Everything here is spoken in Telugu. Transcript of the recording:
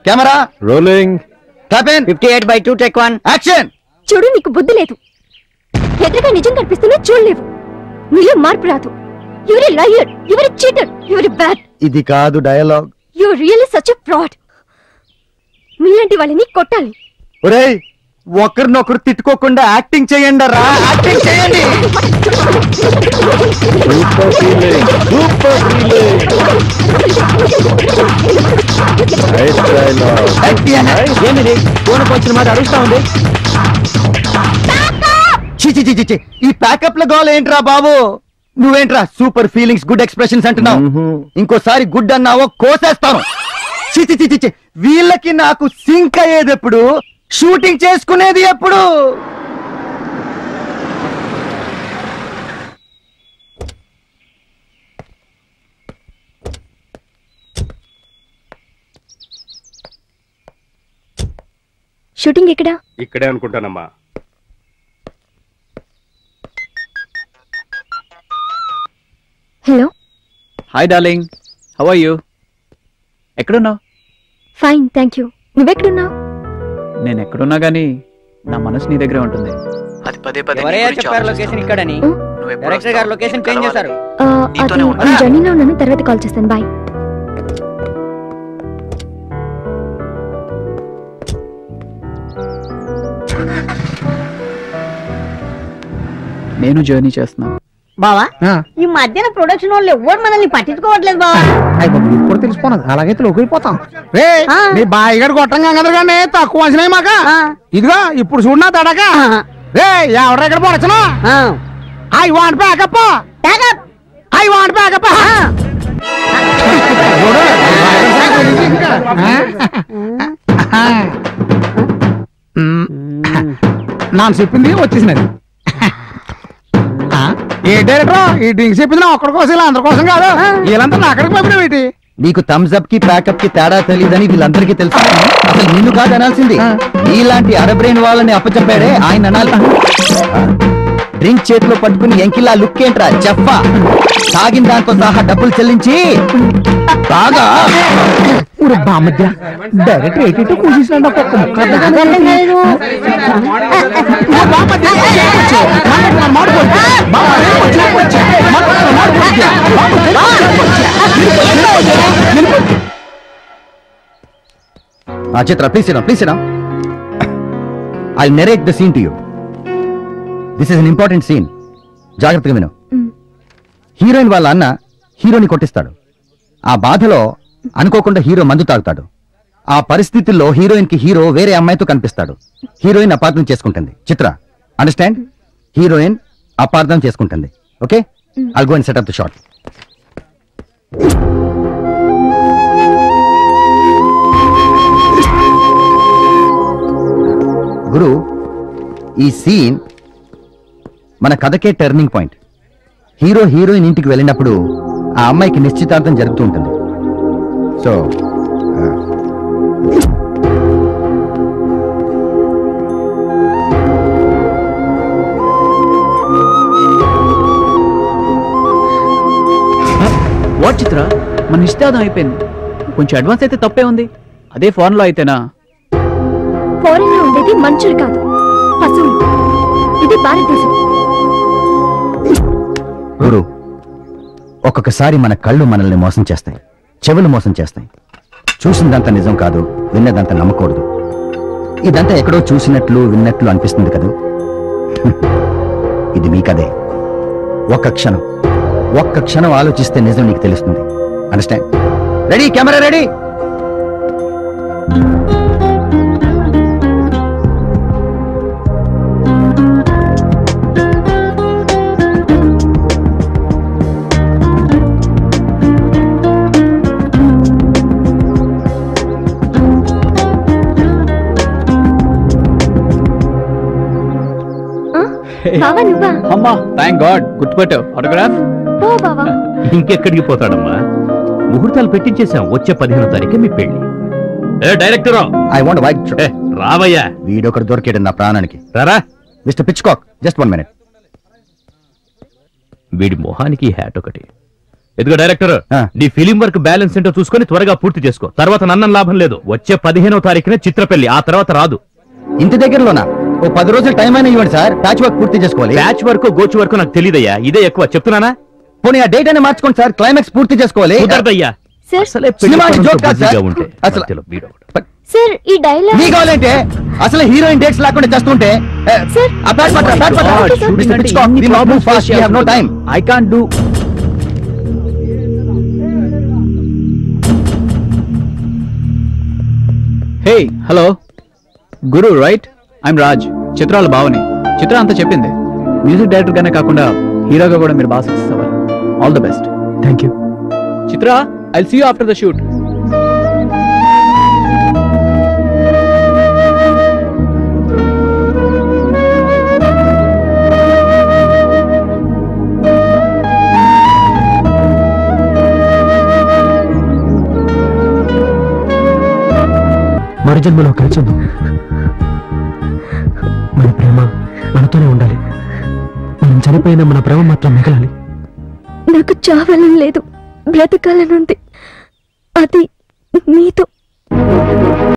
కెమెరా రోలింగ్ క్లాపెన్ fifty eight by two take one action చూడు నీకు బుద్ధి లేదు ఎదురుగా నిజం కనిపిస్తున్నా చూడలేవు నీలో మార్పు రాదు you're a liar you're a cheater you're a bad ఇది కాదు dialogue you really such a fraud మీలాంటి వాళ్ళని కొట్టాలి ఒరేయ్ ఒకరినొకరు తిట్టుకోకుండా యాక్టింగ్ చేయండి రా యాక్టింగ్ చేయండి super feeling super feeling nice dialogue ఏమిది ఫోన్ వచ్చిన మాట అడుగుతా ఉంది చి చి చి, చి చి ఈ ప్యాకప్ లో గోల్ ఏంట్రా బాబు నువ్వేంట్రా సూపర్ ఫీలింగ్స్ గుడ్ ఎక్స్ప్రెషన్స్ అంటున్నావు మ్మ్. ఇంకోసారి గుడ్ అన్నావో కోసేస్తాను చి చి చి, చి చి వీళ్ళకి నాకు సింక్ అయ్యేది ఎప్పుడు షూటింగ్ చేసుకునేది ఎప్పుడు షూటింగ్ ఎక్కడా ఇక్కడే అనుకుంటానమ్మా hello hi darling how are you ఎక్కడున్నావు ఫైన్ థ్యాంక్ యూ నువ్వెక్కడున్నావు నేను ఎక్కడున్నా గానీ నా మనసు నీ దగ్గరే ఉంటుంది అది పదే పదే నీ ఎవరయ్యా గురించి చెప్పారు ఆలోచిస్తూ లొకేషన్ ఉంటుంది. ఇక్కడని నువ్వు ఎప్పుడు డైరెక్టర్ గారు వస్తావు? లొకేషన్ నేను చేంజ్ కలవాలి. చేశారు ఆ, నీతోనే అది ఉంటా. నేను జర్నీలో ఉన్నాను తర్వాత కాల్ చేస్తాను బాయ్ నేను జర్నీ చేస్తున్నాను బావా ఈ మధ్యన ప్రొడక్షన్ వాళ్ళు ఎవరు మనల్ని పట్టించుకోవట్లేదు బావా ఇప్పుడు తెలిసిపోనది అలాగైతే లోకిపోతాం రే ఆ. నీ బాయ్ గారు కొట్టం కదా కానీ తక్కువ అంచనా మాక ఆ. ఇదిగో ఇప్పుడు చూడనా తడక ఆ. రే ఎవరు ఇక్కడ పొడచను ఆ. I want pack up Backup. I want pack up నాన్న చెప్పింది వచ్చేసినది ఆ, ఏ డైరెక్టర్ ఈ డ్రింక్స్ చెప్పింది నా ఒక్కడి కోసం ఇలా అందరి కోసం కాదు వీళ్ళంతా నా అక్కడికి పంపిన ఏంటి నీకు థమ్స్ అప్ కి ప్యాకప్ కి తేడా తెలియదని వీళ్ళందరికీ తెలుసు అసలు నిన్ను కాదు అనాల్సింది నీలాంటి అరబ్రెయిన్ వాళ్ళని అప్పచెప్పాడే ఆయన అనాలి డ్రింక్ చేతిలో పట్టుకుని ఎంకిలా లుక్ ఏంట్రా చెప్పా తాగిన దాంతో సహా డబ్బులు చెల్లించి బాగా ఊరు బామధ్య డైరెక్ట్ ఎయిట్ ఎయిట్ కూర్చున్నాడు ఒక్కొక్క ముక్క అర్థం కాదు. అర్థం కాలేదు. ఊరు బామధ్య, వచ్చే, మాట్లాడుతున్నా, మాట్లాడుకోవచ్చా? బామధ్య, వచ్చే, వచ్చే, మాట్లాడుతున్నా, మాట్లాడుకోవచ్చా? బామధ్య, వచ్చే, వచ్చే, వెళ్ళిపోచ్చా? ఆ Chitra please please I narrate the scene to you this is an important scene జాగ్రత్తగా విను హీరోయిన్ వాళ్ళ అన్న హీరోని కొట్టిస్తాడు ఆ బాధలో అనుకోకుండా హీరో మందు తాగుతాడు ఆ పరిస్థితుల్లో హీరోయిన్ కి హీరో వేరే అమ్మాయితో కనిపిస్తాడు హీరోయిన్ అపార్థం చేసుకుంటుంది చిత్ర అండర్స్టాండ్ హీరోయిన్ అపార్థం చేసుకుంటుంది okay I'll go and set up the shot గురు ఈ సీన్ మన కథకే టర్నింగ్ పాయింట్ హీరో హీరోయిన్ ఇంటికి వెళ్ళినప్పుడు ఆ అమ్మాయికి నిశ్చితార్థం జరుగుతూ ఉంటుంది సో వాట్ చిత్ర మన నిశ్చితార్థం అయిపోయింది కొంచెం అడ్వాన్స్ అయితే తప్పే ఉంది అదే ఫోన్ లో అయితేనా ఫారెన్ లో ఉండేది మనుషులు కాదు పశువులు ఇది భారతదేశం గురు ఒక్కొక్కసారి మన కళ్ళు మనల్ని మోసం చేస్తాయి చెవులు మోసం చేస్తాయి చూసిందంతా నిజం కాదు విన్నదంతా నమ్మకూడదు ఇదంతా ఎక్కడో చూసినట్లు విన్నట్లు అనిపిస్తుంది కదూ హ్మ్. ఇది మీ కదే ఒక్క క్షణం ఒక్క క్షణం ఆలోచిస్తే నిజం నీకు తెలుస్తుంది అండర్స్టాండ్ రెడీ కెమెరా రెడీ బావా నువ్వా అమ్మా థ్యాంక్ గాడ్ గుర్తుపెట్టావు ఆటోగ్రాఫ్ ఓ బావా ఇంకెక్కడికి పోతాడమ్మా ముహూర్తాలు పెట్టించేశాం వచ్చే పదిహేనో తారీఖే మీ పెళ్లి ఏ డైరెక్టర్ ఐ వాంట్ వైట్ రావయ్యా వీడొకడు దొరికాడు నా ప్రాణానికి రారా మిస్టర్ పిచ్కాక్ జస్ట్ వన్ మినిట్ వీడి మొహానికి హ్యాట్ ఒకటి ఎదుగు డైరెక్టర్ ఆ. నీ ఫిలిం వర్క్ బ్యాలెన్స్ ఏంటో చూసుకొని త్వరగా పూర్తి చేసుకో తర్వాత నన్నం లాభం లేదు వచ్చే పదిహేనవ తారీఖున చిత్రపెళ్లి ఆ తర్వాత రాదు ఇంటి దగ్గరలోనా ఓ పది రోజులు టైం అయినా ఇవ్వండి సార్ ప్యాచ్ వర్క్ పూర్తి చేసుకోవాలి బ్యాచ్ వరకు గోచు వరకు నాకు తెలియదయ్యా ఇదే ఎక్కువ చెప్తున్నానా పోనీ ఆ డేట్ అయినా మార్చుకోండి సార్ క్లైమాక్స్ పూర్తి చేసుకోవాలి కుదరదయ్యా సార్ అసలే సినిమా పెళ్లి joke కాదు బిజీగా సార్. ఉంటే అసలు- మధ్యలో వీడొకడు. సార్ ఈ డైలాగ్ నీ కావాలంటే అసలు హీరోయిన్ డేట్స్ లేకుండా చేస్తుంటే ఏ, సార్. ఆ ప్యాచ్ పట్రా, ప్యాచ్ పట్రా. God, Mr. shooting అంటే Pitchcock, ఇన్ని we must move problems fast, we have no time. I can't do. Hey hello గురు రైట్ ఐఎమ్ రాజ్ చిత్రాల భావని చిత్ర అంతా చెప్పింది మ్యూజిక్ డైరెక్టర్ గానే కాకుండా హీరోగా కూడా మీరు బాగా సక్సెస్ అవ్వాలి all the best thank you Chitra I see you after the shoot మరు జన్మలో కలిసి ఉందాం మన ప్రేమ మనతోనే ఉండాలి మనం చనిపోయిన మన ప్రేమ మాత్రం మిగలాలి నాకు చావాలని లేదు బ్రతకాలనుంది అది మీతో